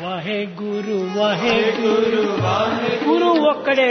వహే గురు వహే గురు గురు ఒక్కడే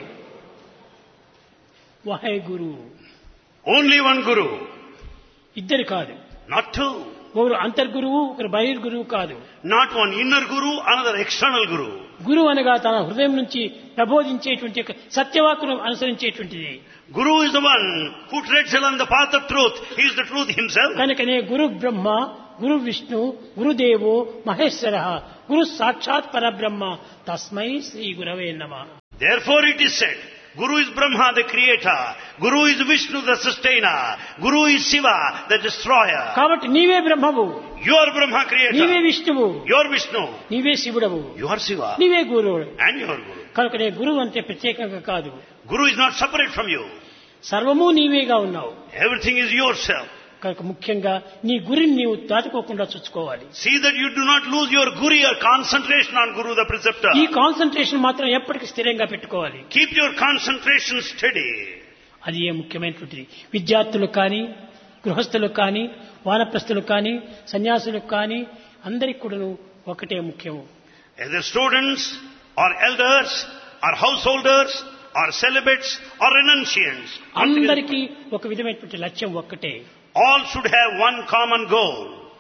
వహే గురు Only one Guru, ఇద్దరు కాదు not two. ఒకరు అంతర్గురువు ఒకరు బహిర్గురువు కాదు Not one inner Guru, another external Guru. గురువు అనగా తన హృదయం నుంచి ప్రబోధించేటువంటి ఒక సత్యవాకును అనుసరించేటువంటిది Guru is the one who treads along the path of truth. He is the truth himself. కనుకనే గురు బ్రహ్మ గురు విష్ణు గురుదేవో మహేశ్వర గురు సాక్షాత్ పరబ్రహ్మ తస్మై శ్రీ గురవే నమ Therefore it is said, Guru is Brahma, the creator. Guru is Vishnu, the sustainer. Guru is Shiva, the destroyer. కాబట్టి నీవే బ్రహ్మవు You are Brahma నీవే creator. విష్ణువు You are Vishnu. నీవే శివుడవు You are Shiva. నీవే గురువు And you are Guru. కనుకనే గురువు అంటే ప్రత్యేకంగా కాదు Guru is not separate from you. సర్వము నీవేగా ఉన్నావు Everything is yourself. కనుక ముఖ్యంగా నీ గురిని నీవు దాటుకోకుండా చూసుకోవాలి See that you do not lose your Guru, your concentration on Guru, the preceptor. ఈ కాన్సన్ట్రేషన్ మాత్రం ఎప్పటికీ స్థిరంగా పెట్టుకోవాలి Keep your concentration steady. అది ఏ ముఖ్యమైనటువంటిది విద్యార్థులకు కానీ గృహస్థులకు కానీ వానప్రస్థులకు కానీ సన్యాసులకు కానీ అందరికి కూడాను ఒకటే ముఖ్యము Either students, or elders, or householders, or celibates, or renunciants. అందరికీ ఒక విధమైనటువంటి లక్ష్యం ఒక్కటే All should have one common goal.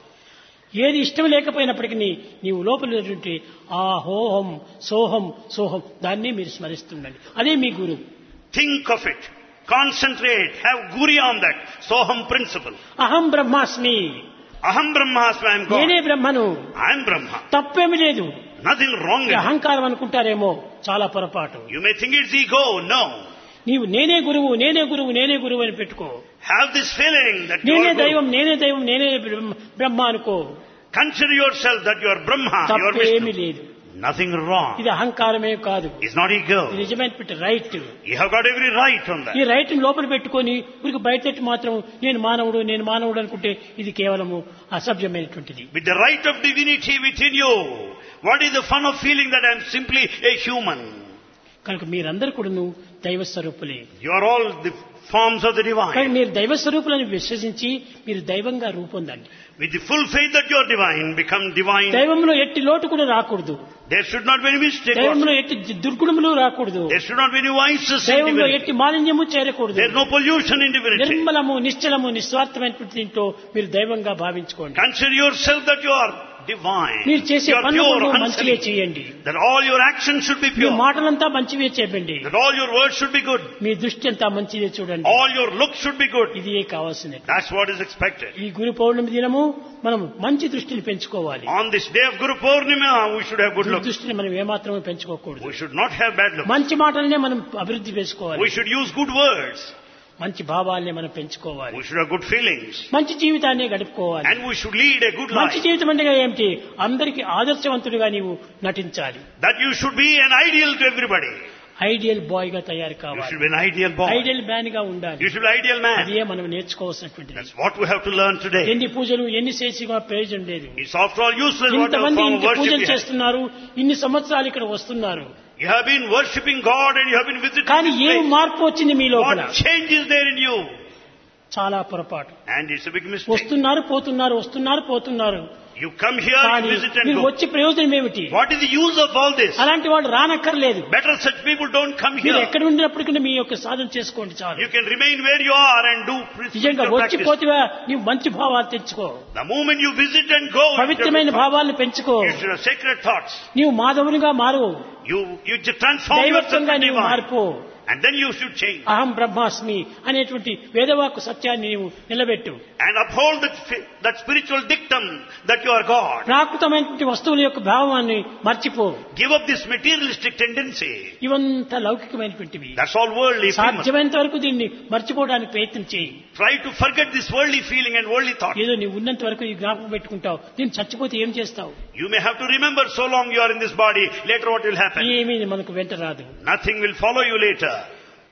ఏది ఇష్టం లేకపోయినప్పటికీ నీవు లోపల ఆ హోహం సోహం సోహం దాన్ని మీరు స్మరిస్తుండండి అదే మీ గురువు Think of it. Concentrate. Have guri on that. Soham principle. అహం బ్రహ్మాస్మి Aham Brahmasmi, I am నేనే God. బ్రహ్మను I am Brahma. తప్పేమి లేదు Nothing wrong in ఇది it. అహంకారం అనుకుంటారేమో చాలా పొరపాటు You may think it's ego. No. నీవు నేనే గురువు నేనే గురువు నేనే గురువు అని పెట్టుకో Have this feeling that you నేనే are Guru. దైవం నేనే దైవం నేనే బ్రహ్మ- బ్రహ్మ అనుకో Consider yourself that you are Brahma, you are తప్పేమీ Vishnu. లేదు Nothing wrong. ఇది అహంకారమే కాదు It's not ego. ఇది నిజమైనటువంటి right You have got every right on that. ఈ రైట్ లోపల పెట్టుకొని ఊరికి బయటెట్టి మాత్రం నేను మానవుడు నేను మానవుడు అనుకుంటే ఇది కేవలము అసభ్యమైనటువంటిది With the right of divinity within you, what is the fun of feeling that I am simply a human? కనుక మీరందరూ కూడాను దైవ స్వరూపులే You are all the forms of the కానీ divine. మీరు దైవ స్వరూపులను విశ్వసించి మీరు దైవంగా రూపొందండి With the full faith that you are divine, become divine. దైవంలో ఎట్టి లోటు కూడా రాకూడదు There should not be any mistake. దైవంలో whatsoever. ఎట్టి దుర్గుణములు రాకూడదు There should not be any vices in దైవంలో divinity. ఎట్టి మాలిన్యము చేరకూడదు There is no pollution in divinity. నిర్మలము నిశ్చలము నిస్వార్థమైనటువంటి దీంట్లో మీరు దైవంగా భావించుకోండి Consider yourself that you are divine. మీరు చేసే You are పనులు pure, మంచివే unsullied. చేయండి That all your actions should be me pure. మాటలంతా మంచివే చెప్పండి That all your words should be good. మీ దృష్టి అంతా మంచిదే చూడండి All your looks should be good. ఇది కావాల్సినది That's what is expected. ఈ గురు పౌర్ణమి దినము మనం మంచి దృష్టిని పెంచుకోవాలి On this day of Guru Purnima, we should have good looks. దృష్టిని మనం ఏమాత్రమే పెంచుకోకూడదు We should not have bad looks. మంచి మాటలనే మనం అభివృద్ధి We చేసుకోవాలి should use good words. మంచి భావాలనే మనం పెంచుకోవాలి We should have good feelings. మంచి జీవితాన్ని గడుపుకోవాలి And we should lead a good మంచి life. జీవితం అంటే ఏమిటి అందరికి ఆదర్శవంతుడిగా నీవు నటించాలి That you should be an ideal to everybody. Ideal boy గా తయారు You కావాలి should be an ideal boy. Ideal man గా ఉండాలి You should be an ideal man. అదే మనం నేర్చుకోవాల్సినటువంటిది That's what we have to learn today. ఎన్ని పూజలు ఎన్ని చేసిగా ప్రయోజనం లేదు It's after all useless what ఇంతమంది form of ఇంత worship పూజలు you have. చేస్తున్నారు ఇన్ని సంవత్సరాలు ఇక్కడ వస్తున్నారు You have been worshipping God and you have been visiting కానీ this ఏం place. మార్పు వచ్చింది మీ లోపల What change is there in you? చాలా పొరపాటు And it's a big mistake. వస్తున్నారు పోతున్నారు వస్తున్నారు పోతున్నారు You come here, కానీ you visit and మీరు go. వచ్చే ప్రయోజనం ఏమిటి What is the use of all this? అలాంటి వాళ్ళు రానక్కర్లేదు Better such people don't come మీరు here. ఎక్కడ ఉండినప్పటికీ మీ యొక్క సాధన చేసుకోండి చాలు You can remain where you are and do నిజంగా spiritual వచ్చి practice. పోతివా నీవు మంచి భావాలు తెచ్చుకో The moment you visit and go, you should పవిత్రమైన have- భావాలను పెంచుకో you should have sacred thoughts. నీవు మాధవునిగా మారు You, you just transform yourself దైవత్వంగా to నీవు divine. మార్పు And then you should change. అహం బ్రహ్మాస్మి అనేటువంటి వేదవాక్కు సత్యాన్ని నీవు నిలబెట్టు And uphold that, fi- that spiritual dictum that you are God. ప్రాకృతమైనటువంటి వస్తువుల యొక్క భావాన్ని మర్చిపో Give up this materialistic tendency. ఇవంతా లౌకికమైనటువంటివి That's all worldly. famous. సాధ్యమైనంత వరకు దీన్ని మర్చిపోవడానికి ప్రయత్నం చేయి Try to forget this worldly feeling and worldly thought. ఏదో నీవు ఉన్నంత వరకు ఈ జ్ఞాపకం పెట్టుకుంటావు దీన్ని చచ్చిపోతే ఏం చేస్తావు You may have to remember so long you are in this body, later what will happen? ఏమీ మనకు వెంట రాదు Nothing will follow you later.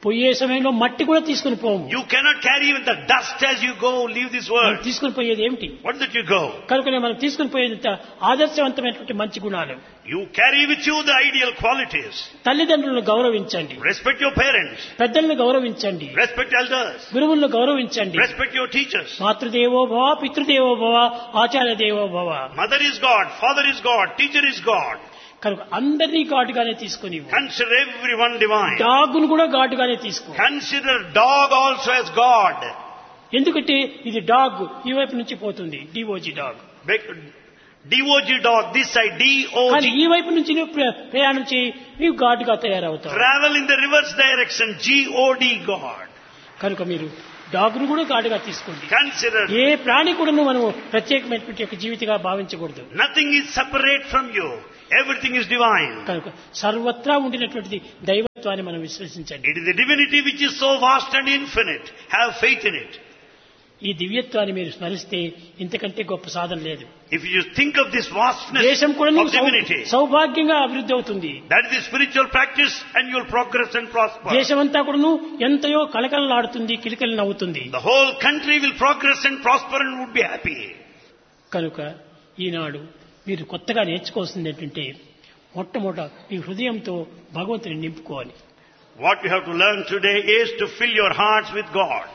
పోయే సమయంలో మట్టి కూడా తీసుకుని పోము You cannot carry even the dust as you go, leave this మనం world. తీసుకుని పోయేది ఏమిటి What did you go? కనుకనే మనం తీసుకుని పోయేది ఇంత ఆదర్శవంతమైనటువంటి మంచి గుణాలు You carry with you the ideal qualities. తల్లిదండ్రులను గౌరవించండి Respect your parents. పెద్దలను గౌరవించండి Respect elders. గురువులను గౌరవించండి Respect your teachers. మాతృదేవో భవ పితృదేవో భవ ఆచార్య దేవో భవ Mother is God, father is God, teacher is God. కనుక అందరినీ ఘాటుగానే తీసుకుని Consider everyone divine. డాగును కూడా ఘాటుగానే తీసుకో Consider dog also as God. ఎందుకంటే ఇది డాగ్ ఈ వైపు నుంచి పోతుంది D O G dog Big- DOG dog, this side, కానీ DOG. ఈ వైపు నుంచి నువ్వు ప్ర- ప్రయాణం చేయి నీవు ఘాటుగా తయారవుతావు Travel in the reverse direction, G-O-D God. కనుక మీరు డాగ్ను కూడా ఘాటుగా తీసుకోండి Consider ఏ ప్రాణి కూడా మనము ప్రత్యేకమైనటువంటి ఒక జీవితగా భావించకూడదు nothing is separate from you. Everything is divine. కనుక సర్వత్రా ఉండినటువంటిది దైవత్వాన్ని మనం విశ్వసించండి It is the divinity which is so vast and infinite. Have faith in it. ఈ దివ్యత్వాన్ని మీరు స్మరిస్తే ఇంతకంటే గొప్ప సాధన లేదు If you think of this vastness దేశం కూడా of నీకు సౌ- divinity, సౌభాగ్యంగా అభివృద్ధి అవుతుంది that is the spiritual practice and you will progress and prosper. దేశమంతా కూడాను ఎంతయో కలకలలాడుతుంది కిలికలు నవ్వుతుంది The whole country will progress and prosper and would be happy. కనుక ఈనాడు మీరు కొత్తగా నేర్చుకోవాల్సింది ఏంటంటే మొట్టమొదట మీ హృదయంతో భగవంతుని నింపుకోవాలి What you have to learn today is to fill your hearts with God.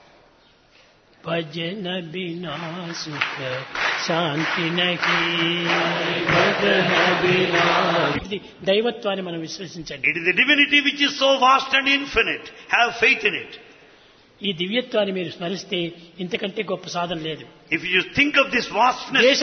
భజన బినా సుఖ శాంతి నహి భజన బినా ఇది దైవత్వాన్ని మనం విశ్వసించండి It is the divinity which is so vast and infinite. Have faith in it. ఈ దివ్యత్వాన్ని మీరు స్మరిస్తే ఇంతకంటే గొప్ప సాధన లేదు If you think of this vastness దేశ